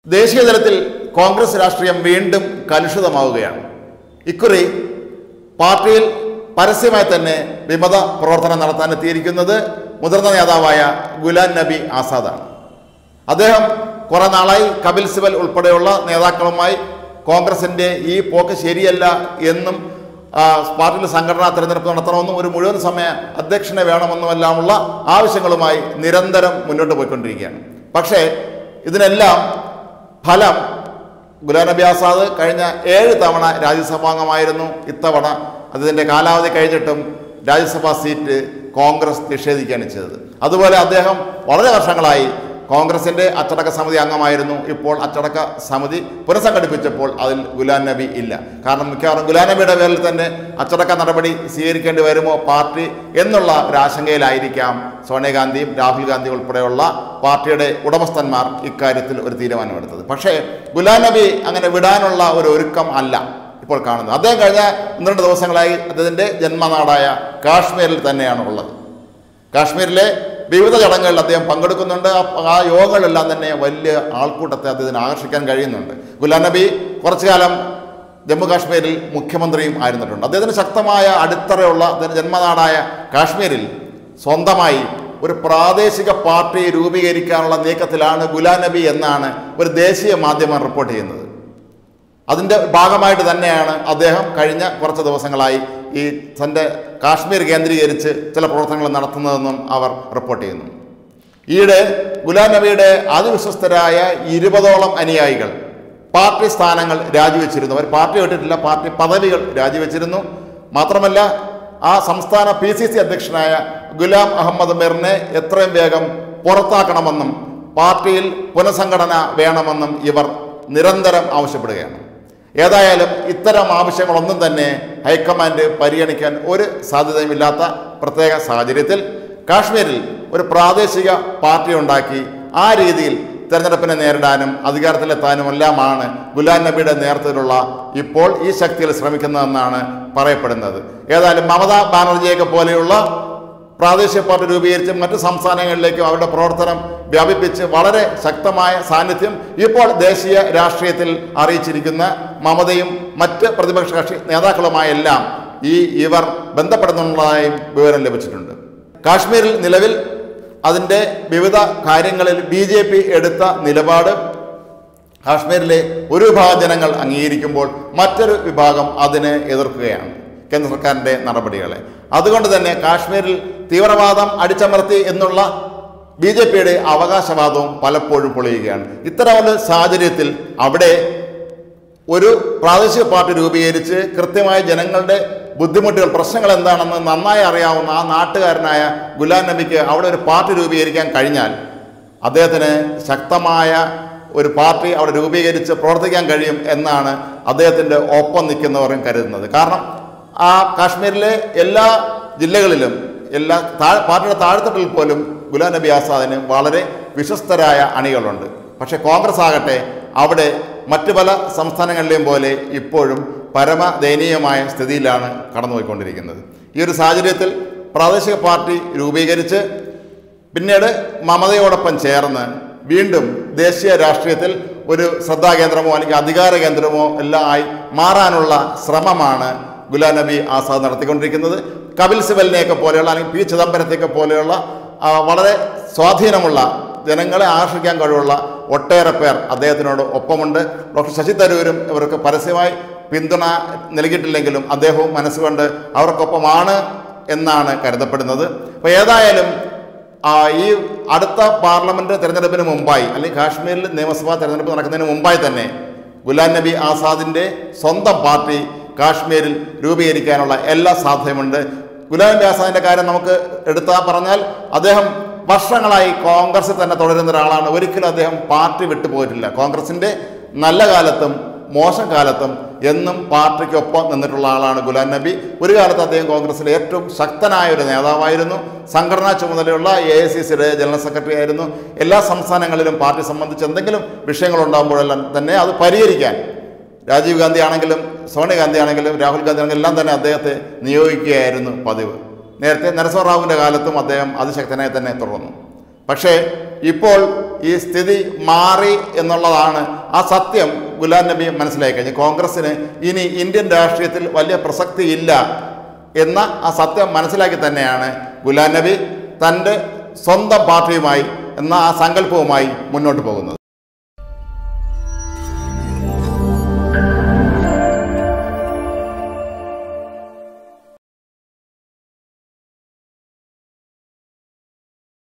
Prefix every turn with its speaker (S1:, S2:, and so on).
S1: ദേശീയ തലത്തിൽ കോൺഗ്രസ് രാഷ്ട്രീയം വീണ്ടും കലുഷിതമാവുകയാണ് ഇക്കുറി പാർട്ടിയിൽ പരസ്യമായി തന്നെ വിമത പ്രവർത്തനം നടത്താൻ എത്തിയിരിക്കുന്നത് മുതിർന്ന നേതാവായ ഗുലാം നബി ആസാദാണ് അദ്ദേഹം കുറെ നാളായി കപിൽ സിബൽ ഉൾപ്പെടെയുള്ള നേതാക്കളുമായി കോൺഗ്രസിന്റെ ഈ പോക്ക് ശരിയല്ല എന്നും ആ, പാർട്ടിയിൽ സംഘടനാ തെരഞ്ഞെടുപ്പ് നടത്തണമെന്നും ഒരു മുഴുവൻ സമയ അധ്യക്ഷനെ വേണമെന്നുമെല്ലാമുള്ള ആവശ്യങ്ങളുമായി നിരന്തരം മുന്നോട്ട് പോയിക്കൊണ്ടിരിക്കുകയാണ് പക്ഷേ ഇതിനെല്ലാം ഫലം ഗുലാം നബി ആസാദ് കഴിഞ്ഞ ഏഴ് തവണ രാജ്യസഭാംഗമായിരുന്നു ഇത്തവണ അതിൻ്റെ കാലാവധി കഴിഞ്ഞിട്ടും രാജ്യസഭാ സീറ്റ് കോൺഗ്രസ് നിഷേധിക്കുകയാണ് ചെയ്തത് അതുപോലെ അദ്ദേഹം വളരെ വർഷങ്ങളായി കോൺഗ്രസിന്റെ അച്ചടക്ക സമിതി അംഗമായിരുന്നു ഇപ്പോൾ അച്ചടക്ക സമിതി പുനഃസംഘടിപ്പിച്ചപ്പോൾ അതിൽ ഗുലാം നബി ഇല്ല കാരണം മിക്കവാറും ഗുലാം നബിയുടെ പേരിൽ തന്നെ അച്ചടക്ക നടപടി സ്വീകരിക്കേണ്ടി വരുമോ പാർട്ടി എന്നുള്ള ഒരു ആശങ്കയിലായിരിക്കാം സോണിയാഗാന്ധിയും രാഹുൽ ഗാന്ധി ഉൾപ്പെടെയുള്ള പാർട്ടിയുടെ ഉടമസ്ഥന്മാർ ഇക്കാര്യത്തിൽ ഒരു തീരുമാനമെടുത്തത് പക്ഷേ ഗുലാം നബി അങ്ങനെ വിടാനുള്ള ഒരു ഒരുക്കം അല്ല ഇപ്പോൾ കാണുന്നത് അദ്ദേഹം കഴിഞ്ഞ ഒന്ന് രണ്ട് ദിവസങ്ങളായി അദ്ദേഹത്തിൻ്റെ ജന്മനാടായ കാശ്മീരിൽ തന്നെയാണ് ഉള്ളത് കാശ്മീരിലെ വിവിധ ചടങ്ങുകളിൽ അദ്ദേഹം പങ്കെടുക്കുന്നുണ്ട് ആ- ആ യോഗങ്ങളെല്ലാം തന്നെ വലിയ ആൾക്കൂട്ടത്തെ അദ്ദേഹത്തിന് ആകർഷിക്കാൻ കഴിയുന്നുണ്ട് ഗുലാം നബി കുറച്ചു കാലം ജമ്മു കാശ്മീരിൽ മുഖ്യമന്ത്രിയും ആയിരുന്നിട്ടുണ്ട് അദ്ദേഹത്തിന് ശക്തമായ അടിത്തറയുള്ള അദ്ദേഹത്തിന്റെ ജന്മനാടായ കാശ്മീരിൽ സ്വന്തമായി ഒരു പ്രാദേശിക പാർട്ടി രൂപീകരിക്കാനുള്ള നീക്കത്തിലാണ് ഗുലാം നബി എന്നാണ് ഒരു ദേശീയ മാധ്യമം റിപ്പോർട്ട് ചെയ്യുന്നത് അതിൻ്റെ ഭാഗമായിട്ട് തന്നെയാണ് അദ്ദേഹം കഴിഞ്ഞ കുറച്ച് ദിവസങ്ങളായി ഈ തൻ്റെ കാശ്മീർ കേന്ദ്രീകരിച്ച് ചില പ്രവർത്തനങ്ങൾ നടത്തുന്നതെന്നും അവർ റിപ്പോർട്ട് ചെയ്യുന്നു ഈയിടെ ഗുലാം നബിയുടെ അതിവിശ്വസ്തരായ ഇരുപതോളം അനുയായികൾ പാർട്ടി സ്ഥാനങ്ങൾ രാജിവെച്ചിരുന്നു അവർ പാർട്ടി വിട്ടിട്ടില്ല പാർട്ടി പദവികൾ രാജിവെച്ചിരുന്നു മാത്രമല്ല ആ സംസ്ഥാന പി സി സി അധ്യക്ഷനായ ഗുലാം അഹമ്മദ് മിറിനെ എത്രയും വേഗം പുറത്താക്കണമെന്നും പാർട്ടിയിൽ പുനഃസംഘടന വേണമെന്നും ഇവർ നിരന്തരം ആവശ്യപ്പെടുകയാണ് ഏതായാലും ഇത്തരം ആവശ്യങ്ങളൊന്നും തന്നെ ഹൈക്കമാൻഡ് പരിഗണിക്കാൻ ഒരു സാധ്യതയുമില്ലാത്ത പ്രത്യേക സാഹചര്യത്തിൽ കാശ്മീരിൽ ഒരു പ്രാദേശിക പാർട്ടി ഉണ്ടാക്കി ആ രീതിയിൽ തെരഞ്ഞെടുപ്പിനെ നേരിടാനും അധികാരത്തിലെത്താനുമെല്ലാമാണ് ഗുലാം നബിയുടെ നേതൃത്വത്തിലുള്ള ഇപ്പോൾ ഈ ശക്തിയിൽ ശ്രമിക്കുന്നതെന്നാണ് പറയപ്പെടുന്നത് ഏതായാലും മമതാ ബാനർജിയൊക്കെ പോലെയുള്ള പ്രാദേശിക പാർട്ടി രൂപീകരിച്ച് മറ്റ് സംസ്ഥാനങ്ങളിലേക്കും അവരുടെ പ്രവർത്തനം വ്യാപിപ്പിച്ച് വളരെ ശക്തമായ സാന്നിധ്യം ഇപ്പോൾ ദേശീയ രാഷ്ട്രീയത്തിൽ അറിയിച്ചിരിക്കുന്ന മമതയും മറ്റ് പ്രതിപക്ഷ കക്ഷി നേതാക്കളുമായെല്ലാം ഈ ഇവർ ബന്ധപ്പെടുന്നുള്ളതായും വിവരം ലഭിച്ചിട്ടുണ്ട് കാശ്മീരിൽ നിലവിൽ അതിൻ്റെ വിവിധ കാര്യങ്ങളിൽ ബി ജെ പി എടുത്ത നിലപാട് കാശ്മീരിലെ ഒരു വിഭാഗം ജനങ്ങൾ അംഗീകരിക്കുമ്പോൾ മറ്റൊരു വിഭാഗം അതിനെ എതിർക്കുകയാണ് കേന്ദ്ര സർക്കാരിൻ്റെ നടപടികളെ അതുകൊണ്ട് തന്നെ കാശ്മീരിൽ തീവ്രവാദം അടിച്ചമർത്തി എന്നുള്ള ബി ജെ പിയുടെ അവകാശവാദവും പലപ്പോഴും പൊളിയുകയാണ് ഇത്തരമൊരു സാഹചര്യത്തിൽ അവിടെ ഒരു പ്രാദേശിക പാർട്ടി രൂപീകരിച്ച് കൃത്യമായ ജനങ്ങളുടെ ബുദ്ധിമുട്ടുകൾ പ്രശ്നങ്ങൾ എന്താണെന്ന് നന്നായി അറിയാവുന്ന ആ നാട്ടുകാരനായ ഗുലാം നബിക്ക് അവിടെ ഒരു പാർട്ടി രൂപീകരിക്കാൻ കഴിഞ്ഞാൽ അദ്ദേഹത്തിന് ശക്തമായ ഒരു പാർട്ടി അവിടെ രൂപീകരിച്ച് പ്രവർത്തിക്കാൻ കഴിയും എന്നാണ് അദ്ദേഹത്തിൻ്റെ ഒപ്പം നിൽക്കുന്നവരും കരുതുന്നത് കാരണം ആ കാശ്മീരിലെ എല്ലാ ജില്ലകളിലും എല്ലാ താ പാർട്ടിയുടെ താഴ്ത്തട്ടിൽ പോലും ഗുലാം നബി ആസാദിന് വളരെ വിശ്വസ്തരായ അണികളുണ്ട് പക്ഷേ കോൺഗ്രസ് ആകട്ടെ അവിടെ മറ്റു പല സംസ്ഥാനങ്ങളിലെയും പോലെ ഇപ്പോഴും പരമദയനീയമായ സ്ഥിതിയിലാണ് കടന്നുപോയിക്കൊണ്ടിരിക്കുന്നത് ഈ ഒരു സാഹചര്യത്തിൽ പ്രാദേശിക പാർട്ടി രൂപീകരിച്ച് പിന്നീട് മമതയോടൊപ്പം ചേർന്ന് വീണ്ടും ദേശീയ രാഷ്ട്രീയത്തിൽ ഒരു ശ്രദ്ധാകേന്ദ്രമോ അല്ലെങ്കിൽ അധികാര കേന്ദ്രമോ എല്ലാം ആയി മാറാനുള്ള ശ്രമമാണ് ഗുലാം നബി ആസാദ് നടത്തിക്കൊണ്ടിരിക്കുന്നത് കപിൽ സിബലിനെയൊക്കെ പോലെയുള്ള അല്ലെങ്കിൽ പി ചിദംബരത്തെയൊക്കെ പോലെയുള്ള ആ, വളരെ സ്വാധീനമുള്ള ജനങ്ങളെ ആകർഷിക്കാൻ കഴിവുള്ള ഒട്ടേറെ പേർ അദ്ദേഹത്തിനോട് ഒപ്പമുണ്ട് ഡോക്ടർ ശശി തരൂരും ഇവർക്ക് പരസ്യമായി പിന്തുണ നൽകിയിട്ടില്ലെങ്കിലും അദ്ദേഹവും മനസ്സുകൊണ്ട് അവർക്കൊപ്പമാണ് എന്നാണ് കരുതപ്പെടുന്നത് അപ്പോൾ ഏതായാലും ആ, ഈ അടുത്ത പാർലമെന്റ് തെരഞ്ഞെടുപ്പിന് മുമ്പായി അല്ലെങ്കിൽ കാശ്മീരിൽ നിയമസഭാ തെരഞ്ഞെടുപ്പ് നടക്കുന്നതിന് മുമ്പായി തന്നെ ഗുലാം നബി ആസാദിന്റെ സ്വന്തം പാർട്ടി കാശ്മീരിൽ രൂപീകരിക്കാനുള്ള എല്ലാ സാധ്യതയുമുണ്ട് ഗുലാം നബി ആസാദിന്റെ കാര്യം നമുക്ക് എടുത്താ പറഞ്ഞാൽ അദ്ദേഹം വർഷങ്ങളായി കോൺഗ്രസിൽ തന്നെ തുടരുന്ന ഒരാളാണ് ഒരിക്കലും അദ്ദേഹം പാർട്ടി വിട്ടുപോയിട്ടില്ല കോൺഗ്രസിന്റെ നല്ല കാലത്തും മോശം കാലത്തും എന്നും പാർട്ടിക്കൊപ്പം നിന്നിട്ടുള്ള ആളാണ് ഗുലാം നബി ഒരു കാലത്ത് അദ്ദേഹം കോൺഗ്രസിലെ ഏറ്റവും ശക്തനായ ഒരു നേതാവായിരുന്നു സംഘടനാ ചുമതലയുള്ള എ ഐ സി സിയുടെ ജനറൽ സെക്രട്ടറി ആയിരുന്നു എല്ലാ സംസ്ഥാനങ്ങളിലും പാർട്ടി സംബന്ധിച്ച് എന്തെങ്കിലും വിഷയങ്ങൾ ഉണ്ടാകുമ്പോഴെല്ലാം തന്നെ അത് പരിഹരിക്കാൻ രാജീവ് ഗാന്ധി ആണെങ്കിലും സോണിയാഗാന്ധി ആണെങ്കിലും രാഹുൽ ഗാന്ധി ആണെങ്കിലും എല്ലാം തന്നെ അദ്ദേഹത്തെ നിയോഗിക്കുകയായിരുന്നു പതിവ് നേരത്തെ നരസിംഹറാവുവിൻ്റെ കാലത്തും അദ്ദേഹം അതിശക്തനായി തന്നെ തുടർന്നു പക്ഷേ ഇപ്പോൾ ഈ സ്ഥിതി മാറി എന്നുള്ളതാണ് ആ സത്യം ഗുലാം നബി മനസ്സിലാക്കി കഴിഞ്ഞു കോൺഗ്രസ്സിന് ഇനി ഇന്ത്യൻ രാഷ്ട്രീയത്തിൽ വലിയ പ്രസക്തിയില്ല എന്ന ആ സത്യം മനസ്സിലാക്കി തന്നെയാണ് ഗുലാം നബി തൻ്റെ സ്വന്തം പാർട്ടിയുമായി എന്ന ആ സങ്കല്പവുമായി മുന്നോട്ട് പോകുന്നത്